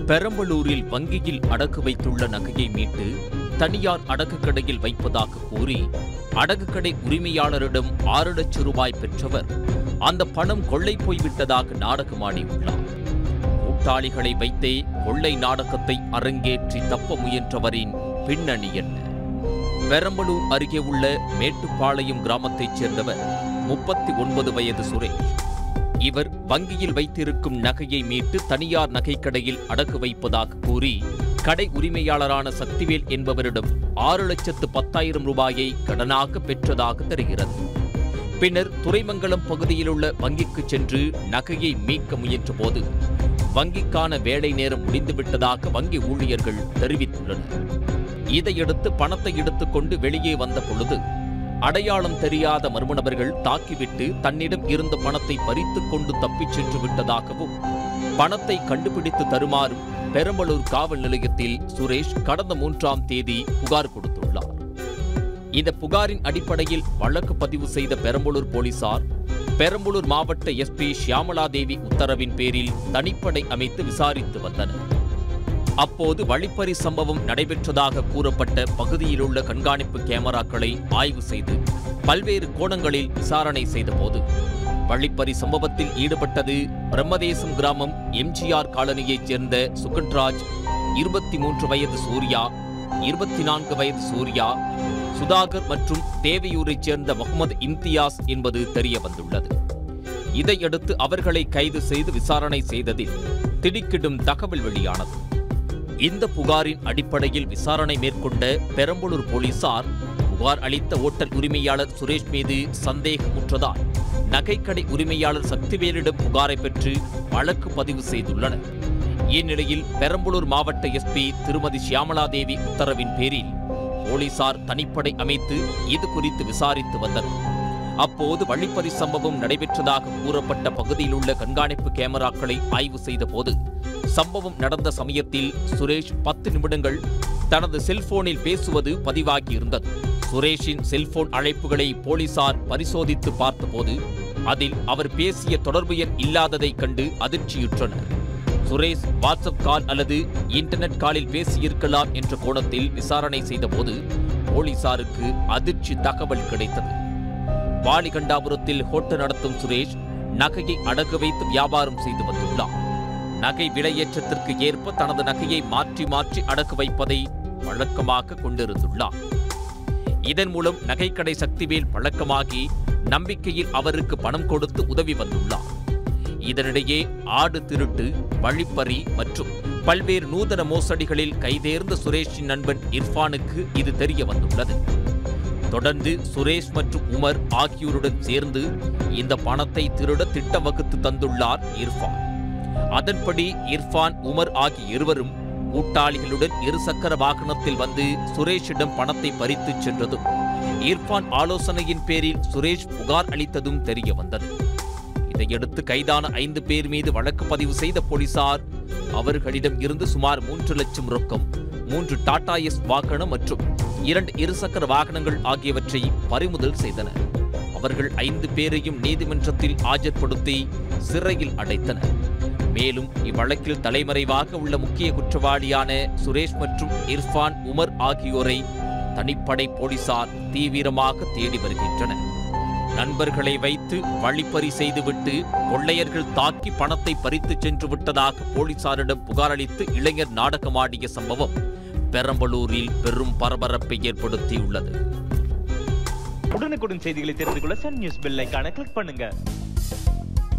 பெரம்பலூரில் வங்கியில் அடகு வைத்துள்ள நகையை மீட்டு தனியார் அடகு கடையில் வைப்பதாக கூறி அடகு கடை உரிமையாளரிடம் ஆறு லட்சம் ரூபாய் பெற்றவர் அந்த பணம் கொள்ளை போய்விட்டதாக நாடகமாடியுள்ளார் கூட்டாளிகளை வைத்தே கொள்ளை நாடகத்தை அரங்கேற்றி தப்ப முயன்றவரின் பின்னணி என்ன பெரம்பலூர் அருகே உள்ள மேட்டுப்பாளையம் கிராமத்தைச் சேர்ந்தவர் முப்பத்தி ஒன்பது வயது சுரேஷ் இவர் வங்கியில் வைத்திருக்கும் நகையை மீட்டு தனியார் நகைக்கடையில் அடகு வைப்பதாக கூறி கடை உரிமையாளரான சக்திவேல் என்பவரிடம் ஆறு லட்சத்து பத்தாயிரம் ரூபாயை கடனாக பெற்றதாக தெரிகிறது பின்னர் துறைமங்கலம் பகுதியிலுள்ள வங்கிக்கு சென்று நகையை மீட்க முயன்றபோது வங்கிக்கான வேலை நேரம் முடிந்துவிட்டதாக வங்கி ஊழியர்கள் தெரிவித்துள்ளனர் இதையடுத்து பணத்தை எடுத்துக்கொண்டு வெளியே வந்த பொழுது அடையாளம் தெரியாத மர்ம நபர்கள் தாக்கிவிட்டு தன்னிடம் இருந்த பணத்தை பறித்துக் கொண்டு தப்பிச் சென்று விட்டதாகவும் பணத்தை கண்டுபிடித்து தருமாறும் பெரம்பலூர் காவல் நிலையத்தில் சுரேஷ் கடந்த மூன்றாம் தேதி புகார் கொடுத்துள்ளார் இந்த புகாரின் அடிப்படையில் வழக்கு பதிவு செய்த பெரம்பலூர் போலீசார் பெரம்பலூர் மாவட்ட எஸ்பி ஷியாமலாதேவி உத்தரவின் பேரில் தனிப்படை அமைத்து விசாரித்து வந்தனர் அப்போது வழிப்பறி சம்பவம் நடைபெற்றதாக கூறப்பட்ட பகுதியிலுள்ள கண்காணிப்பு கேமராக்களை ஆய்வு செய்து பல்வேறு கோணங்களில் விசாரணை செய்தபோது வழிப்பறி சம்பவத்தில் ஈடுபட்டது பிரம்மதேசம் கிராமம் எம்ஜிஆர் காலனியைச் சேர்ந்த சுகன்ராஜ் இருபத்தி மூன்று வயது சூர்யா இருபத்தி நான்கு வயது சூர்யா சுதாகர் மற்றும் தேவையூரைச் சேர்ந்த முகமது இம்தியாஸ் என்பது தெரிய வந்துள்ளது இதையடுத்து அவர்களை கைது செய்து விசாரணை செய்ததில் திடுக்கிடும் தகவல் வெளியானது இந்த புகாரின் அடிப்படையில் விசாரணை மேற்கொண்ட பெரம்பலூர் போலீசார் புகார் அளித்த ஓட்டல் உரிமையாளர் சுரேஷ் மீது சந்தேகமுற்றதால் நகைக்கடை உரிமையாளர் சக்திவேலிடம் புகாரை பெற்று வழக்கு பதிவு செய்துள்ளனர் இந்நிலையில் பெரம்பலூர் மாவட்ட எஸ்பி திருமதி ஷியாமலாதேவி உத்தரவின் பேரில் போலீசார் தனிப்படை அமைத்து இது குறித்து விசாரித்து வந்தனர் அப்போது வழிப்பறி சம்பவம் நடைபெற்றதாக கூறப்பட்ட பகுதியில் உள்ள கண்காணிப்பு கேமராக்களை ஆய்வு செய்தபோது சம்பவம் நடந்த சமயத்தில் சுரேஷ் பத்து நிமிடங்கள் தனது செல்போனில் பேசுவது பதிவாகியிருந்தது சுரேஷின் செல்போன் அழைப்புகளை போலீசார் பரிசோதித்து பார்த்தபோது அதில் அவர் பேசிய தொடர்பு எண் இல்லாததைக் கண்டு அதிர்ச்சியுற்றனர் சுரேஷ் வாட்ஸ்அப் கால் அல்லது இன்டர்நெட் காலில் பேசியிருக்கலாம் என்ற கோணத்தில் விசாரணை செய்தபோது போலீசாருக்கு அதிர்ச்சி தகவல் கிடைத்தது வாலிகண்டாபுரத்தில் ஹோட்டல் நடத்தும் சுரேஷ் நகையை அடகு வைத்து வியாபாரம் செய்து வந்துள்ளார் நகை விலையேற்றத்திற்கு ஏற்ப தனது நகையை மாற்றி மாற்றி அடகு வைப்பதை வழக்கமாக கொண்டிருந்துள்ளார் இதன் மூலம் நகைக்கடை சக்திவேல் பழக்கமாகி நம்பிக்கையில் அவருக்கு பணம் கொடுத்து உதவி வந்துள்ளார் இதனிடையே ஆடு திருட்டு வழிப்பறி மற்றும் பல்வேறு நூதன மோசடிகளில் கைதேர்ந்த சுரேஷின் நண்பன் இர்ஃபானுக்கு இது தெரிய வந்துள்ளது தொடர்ந்து சுரேஷ் மற்றும் உமர் ஆகியோருடன் சேர்ந்து இந்த பணத்தை திருட திட்டம் வகுத்து தந்துள்ளார் இர்ஃபான் அதன்படி இர்ஃபான் உமர் ஆகிய இருவரும் கூட்டாளிகளுடன் இருசக்கர வாகனத்தில் வந்து சுரேஷிடம் பணத்தை பறித்துச் சென்றதும் இர்ஃபான் ஆலோசனையின் பேரில் சுரேஷ் புகார் அளித்ததும் தெரிய வந்தது இதையடுத்து கைதான ஐந்து பேர் மீது வழக்கு பதிவு செய்த போலீசார் அவர்களிடம் இருந்து சுமார் மூன்று லட்சம் ரொக்கம் மூன்று டாடா எஸ் வாகனம் மற்றும் இரண்டு இருசக்கர வாகனங்கள் ஆகியவற்றை பறிமுதல் செய்தனர் அவர்கள் ஐந்து பேரையும் நீதிமன்றத்தில் ஆஜர்படுத்தி சிறையில் அடைத்தனர் மேலும் இவ்வழக்கில் தலைமறைவாக உள்ள முக்கிய குற்றவாளியான சுரேஷ் மற்றும் இர்ஃபான் உமர் ஆகியோரை தனிப்படை போலீசார் தீவிரமாக தேடி வருகின்றனர் நண்பர்களை வைத்து வழிப்பறி செய்துவிட்டு கொள்ளையர்கள் தாக்கி பணத்தை பறித்துச் சென்று விட்டதாக போலீசாரிடம் புகார் அளித்து இளைஞர் நாடகமாடிய சம்பவம் பெரம்பலூரில் பெரும் பரபரப்பை ஏற்படுத்தியுள்ளது உடனுக்குடன் செய்திகளை தெரிந்து கொள்ள சன் நியூஸ் பெல் ஐகானை கிளிக் பண்ணுங்க